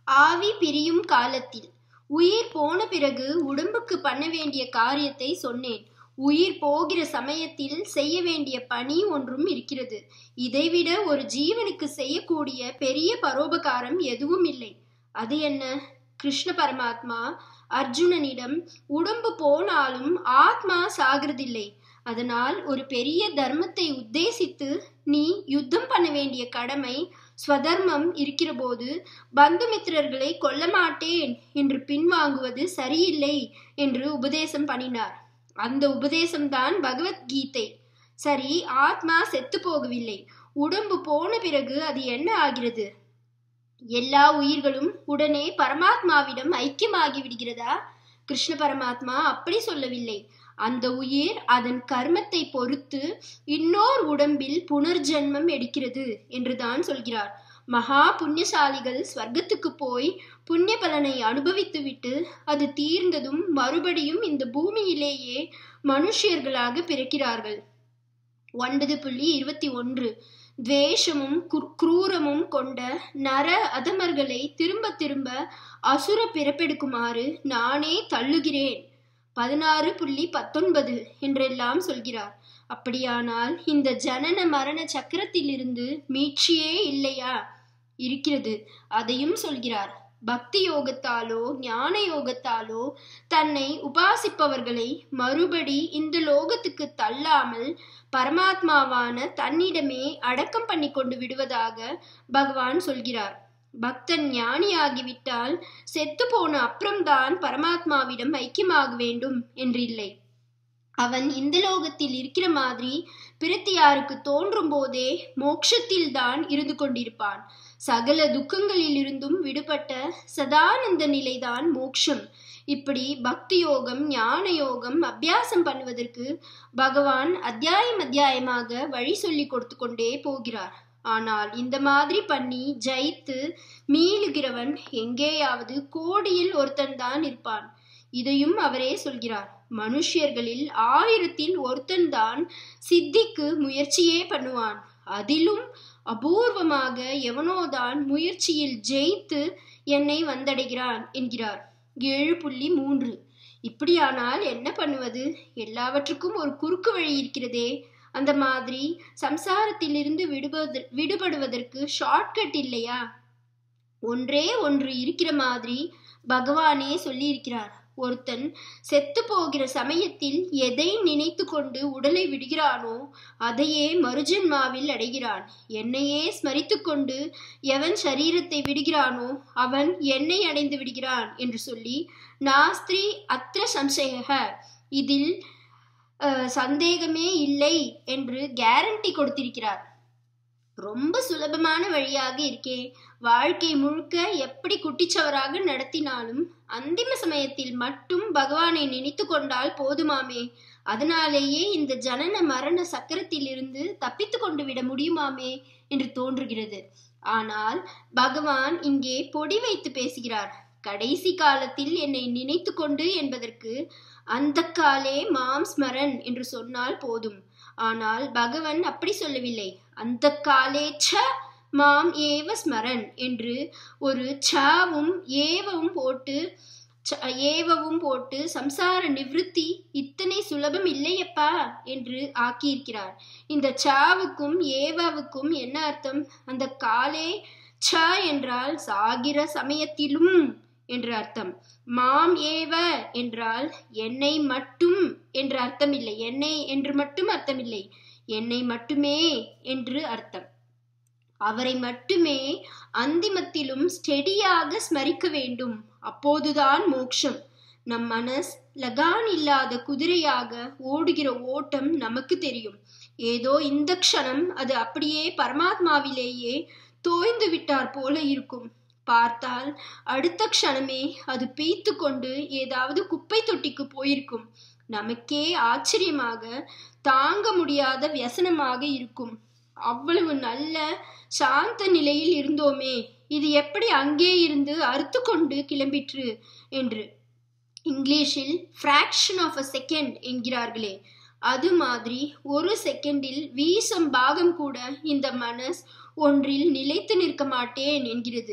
ஆவி பிரியும் காலத்தில் உயிர் போன பிறகு உடம்புக்கு பண்ண வேண்டிய காரியத்தை சொன்னேன் உயிர் போகிற சமயத்தில் செய்ய வேண்டிய பணி ஒன்றும் இருக்கிறது இதைவிட ஒரு ஜீவனுக்கு செய்யக்கூடிய பெரிய பரோபகாரம் எதுவும் இல்லை அது என்ன கிருஷ்ண பரமாத்மா அர்ஜுனனிடம் உடம்பு போனாலும் ஆத்மா சாகிறதில்லை அதனால் ஒரு பெரிய தர்மத்தை உத்தேசித்து நீ யுத்தம் பண்ண வேண்டிய கடமை ஸ்வதர்மம் இருக்கிறபோது பந்துமித்திரர்களை கொல்ல மாட்டேன் என்று பின்வாங்குவது சரியில்லை என்று உபதேசம் பண்ணினார் அந்த உபதேசம்தான் பகவத்கீதை சரி ஆத்மா செத்து போகவில்லை உடம்பு போன பிறகு அது என்ன ஆகிறது எல்லா உயிர்களும் உடனே பரமாத்மாவிடம் ஐக்கியமாகி விடுகிறதா கிருஷ்ண பரமாத்மா அப்படி சொல்லவில்லை அந்த உயிர் அதன் கர்மத்தை பொறுத்து இன்னோர் உடம்பில் புனர்ஜென்மம் எடுக்கிறது என்றுதான் சொல்கிறார் மகா புண்ணியசாலிகள் ஸ்வர்க்கத்துக்கு போய் புண்ணிய பலனை அனுபவித்துவிட்டு அது தீர்ந்ததும் மறுபடியும் இந்த பூமியிலேயே மனுஷியர்களாக பிறக்கிறார்கள் ஒன்பது புள்ளி இருபத்தி ஒன்று துவேஷமும் குரூரமும் கொண்ட நர அதமர்களை திரும்ப திரும்ப அசுர பிறப்பெடுக்குமாறு நானே தள்ளுகிறேன் பதினாறு புள்ளி பத்தொன்பது என்றெல்லாம் சொல்கிறார் அப்படியானால் இந்த ஜனன மரண சக்கரத்திலிருந்து மீட்சியே இல்லையா இருக்கிறது அதையும் சொல்கிறார் பக்தி யோகத்தாலோ ஞான யோகத்தாலோ தன்னை உபாசிப்பவர்களை மறுபடி இந்த லோகத்துக்கு தள்ளாமல் பரமாத்மாவான தன்னிடமே அடக்கம் பண்ணி கொண்டு விடுவதாக பகவான் சொல்கிறார் பக்தன் ஞானியாகிவிட்டால் செத்து போன அப்புறம்தான் பரமாத்மாவிடம் ஐக்கியமாக வேண்டும் என்றில்லை அவன் இந்த லோகத்தில் இருக்கிற மாதிரி பிரத்தியாருக்கு தோன்றும் போதே மோட்சத்தில் தான் இருந்து கொண்டிருப்பான் சகல துக்கங்களிலிருந்தும் விடுபட்ட சதானந்த நிலைதான் மோட்சம் இப்படி பக்தி யோகம் ஞான யோகம் அபியாசம் பண்ணுவதற்கு பகவான் அத்தியாயம் அத்தியாயமாக வழி சொல்லி கொடுத்து கொண்டே போகிறார் ஆனால் இந்த மாதிரி பண்ணி ஜெயித்து மீளுகிறவன் எங்கேயாவது கோடியில் ஒருத்தன் தான் இருப்பான் இதையும் அவரே சொல்கிறார் மனுஷியர்களில் ஆயிரத்தில் ஒருத்தன் தான் சித்திக்கு முயற்சியே பண்ணுவான் அதிலும் அபூர்வமாக எவனோதான் முயற்சியில் ஜெயித்து என்னை வந்தடைகிறான் என்கிறார் ஏழு புள்ளி மூன்று இப்படியானால் என்ன பண்ணுவது எல்லாவற்றுக்கும் ஒரு குறுக்கு வழி இருக்கிறதே அந்த மாதிரி சம்சாரத்திலிருந்து விடுபது விடுபடுவதற்கு ஷார்ட்கட் இல்லையா ஒன்றே ஒன்று இருக்கிற மாதிரி பகவானே சொல்லி இருக்கிறார் ஒருத்தன் செத்து போகிற சமயத்தில் எதை நினைத்து கொண்டு உடலை விடுகிறானோ அதையே மறுஜன்மாவில் அடைகிறான் என்னையே ஸ்மரித்து கொண்டு எவன் சரீரத்தை விடுகிறானோ அவன் என்னை அடைந்து விடுகிறான் என்று சொல்லி நாஸ்திரி அத்திர சம்சயக இதில் சந்தேகமே இல்லை என்று கேரண்டி கொடுத்திருக்கிறார் ரொம்ப சுலபமான வழியாக இருக்கே வாழ்க்கை முழுக்க எப்படி குட்டிச்சவராக நடத்தினாலும் அந்திம சமயத்தில் மட்டும் பகவானை நினைத்து கொண்டால் போதுமாமே அதனாலேயே இந்த ஜனன மரண சக்கரத்திலிருந்து தப்பித்து கொண்டு விட முடியுமாமே என்று தோன்றுகிறது ஆனால் பகவான் இங்கே பொடி வைத்து பேசுகிறார் கடைசி காலத்தில் என்னை நினைத்து கொண்டு என்பதற்கு அந்த காலே மாம் ஸ்மரன் என்று சொன்னால் போதும் ஆனால் பகவன் அப்படி சொல்லவில்லை அந்த காலே ச மாம் ஏவ ஸ்மரன் என்று ஒரு சாவும் ஏவவும் போட்டு ஏவவும் போட்டு சம்சார நிவிருத்தி இத்தனை சுலபம் இல்லையப்பா என்று ஆக்கியிருக்கிறார் இந்த சாவுக்கும் ஏவாவுக்கும் என்ன அர்த்தம் அந்த காலே ச என்றால் சாகிற சமயத்திலும் என்று அர்த்தம் மாம் ஏவ என்றால் என்னை மட்டும் என்று அர்த்தம் இல்லை என்னை என்று மட்டும் அர்த்தம் இல்லை என்னை மட்டுமே என்று அர்த்தம் அவரை மட்டுமே அந்திமத்திலும் ஸ்டெடியாக ஸ்மரிக்க வேண்டும் அப்போதுதான் மோக்ஷம் நம் மனஸ் லகான் இல்லாத குதிரையாக ஓடுகிற ஓட்டம் நமக்கு தெரியும் ஏதோ இந்த க்ஷணம் அது அப்படியே பரமாத்மாவிலேயே தோய்ந்து விட்டார் போல இருக்கும் பார்த்தால் அடுத்த க்ஷணமே அது பீத்து கொண்டு ஏதாவது குப்பை தொட்டிக்கு போயிருக்கும் நமக்கே ஆச்சரியமாக தாங்க முடியாத வியசனமாக இருக்கும் அவ்வளவு நல்ல சாந்த நிலையில் இருந்தோமே இது எப்படி அங்கே இருந்து அறுத்து கொண்டு கிளம்பிற்று என்று இங்கிலீஷில் ஃப்ராக்ஷன் ஆஃப் அ செகண்ட் என்கிறார்களே அது மாதிரி ஒரு செகண்டில் வீசம் பாகம் கூட இந்த மனஸ் ஒன்றில் நிலைத்து நிற்க மாட்டேன் என்கிறது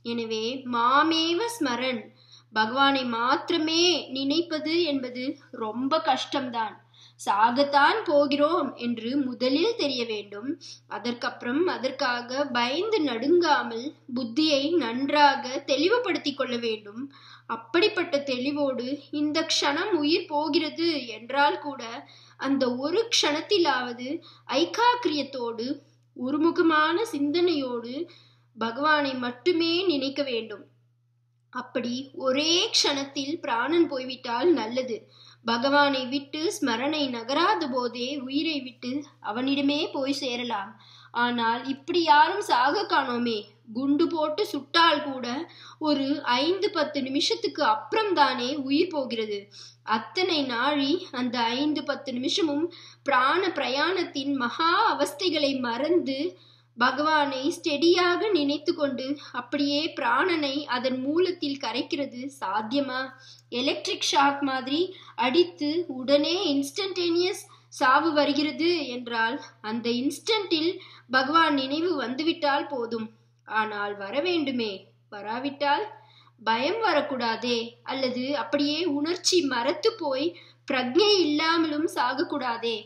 எனவே மாமேவ ஸ்மரன் பகவானை மாத்திரமே நினைப்பது என்பது ரொம்ப கஷ்டம்தான் சாகத்தான் போகிறோம் என்று முதலில் தெரிய வேண்டும் அதற்கப்புறம் அதற்காக பயந்து நடுங்காமல் புத்தியை நன்றாக தெளிவுபடுத்திக் கொள்ள வேண்டும் அப்படிப்பட்ட தெளிவோடு இந்த க்ஷணம் உயிர் போகிறது என்றால் கூட அந்த ஒரு க்ஷணத்திலாவது ஐக்காக்கிரியத்தோடு ஒருமுகமான சிந்தனையோடு பகவானை மட்டுமே நினைக்க வேண்டும் அப்படி ஒரே க்ஷணத்தில் பிராணன் போய்விட்டால் நல்லது பகவானை விட்டு ஸ்மரணை நகராத போதே உயிரை விட்டு அவனிடமே போய் சேரலாம் ஆனால் இப்படி யாரும் சாக காணோமே குண்டு போட்டு சுட்டால் கூட ஒரு ஐந்து பத்து நிமிஷத்துக்கு அப்புறம் தானே உயிர் போகிறது அத்தனை நாழி அந்த ஐந்து பத்து நிமிஷமும் பிராண பிரயாணத்தின் மகா அவஸ்தைகளை மறந்து பகவானை ஸ்டெடியாக நினைத்து கொண்டு அப்படியே பிராணனை அதன் மூலத்தில் கரைக்கிறது சாத்தியமா எலக்ட்ரிக் ஷாக் மாதிரி அடித்து உடனே இன்ஸ்டன்டேனியஸ் சாவு வருகிறது என்றால் அந்த இன்ஸ்டன்டில் பகவான் நினைவு வந்துவிட்டால் போதும் ஆனால் வர வேண்டுமே வராவிட்டால் பயம் வரக்கூடாதே அல்லது அப்படியே உணர்ச்சி மறத்து போய் பிரக்ஞை இல்லாமலும் சாகக்கூடாதே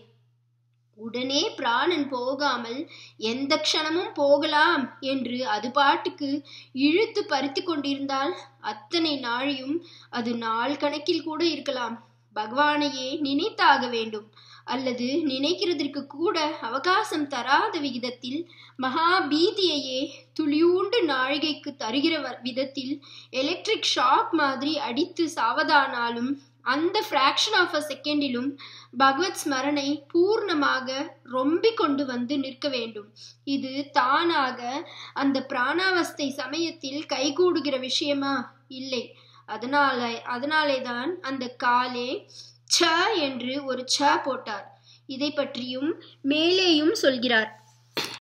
உடனே பிராணன் போகாமல் எந்த க்ஷணமும் போகலாம் என்று அது பாட்டுக்கு இழுத்து பறித்து கொண்டிருந்தால் அத்தனை நாழியும் அது நாள் கணக்கில் கூட இருக்கலாம் பகவானையே நினைத்தாக வேண்டும் அல்லது நினைக்கிறதற்கு கூட அவகாசம் தராத விகிதத்தில் மகா பீதியையே துளியூண்டு நாழிகைக்கு தருகிற விதத்தில் எலக்ட்ரிக் ஷாக் மாதிரி அடித்து சாவதானாலும் அந்த ஃப்ராக்ஷன் ஆஃப் அ செகண்டிலும் பகவத் ஸ்மரணை பூர்ணமாக ரொம்பிக் கொண்டு வந்து நிற்க வேண்டும் இது தானாக அந்த பிராணாவஸ்தை சமயத்தில் கைகூடுகிற விஷயமா இல்லை அதனால அதனாலே தான் அந்த காலே ச என்று ஒரு ச போட்டார் இதை பற்றியும் மேலேயும் சொல்கிறார்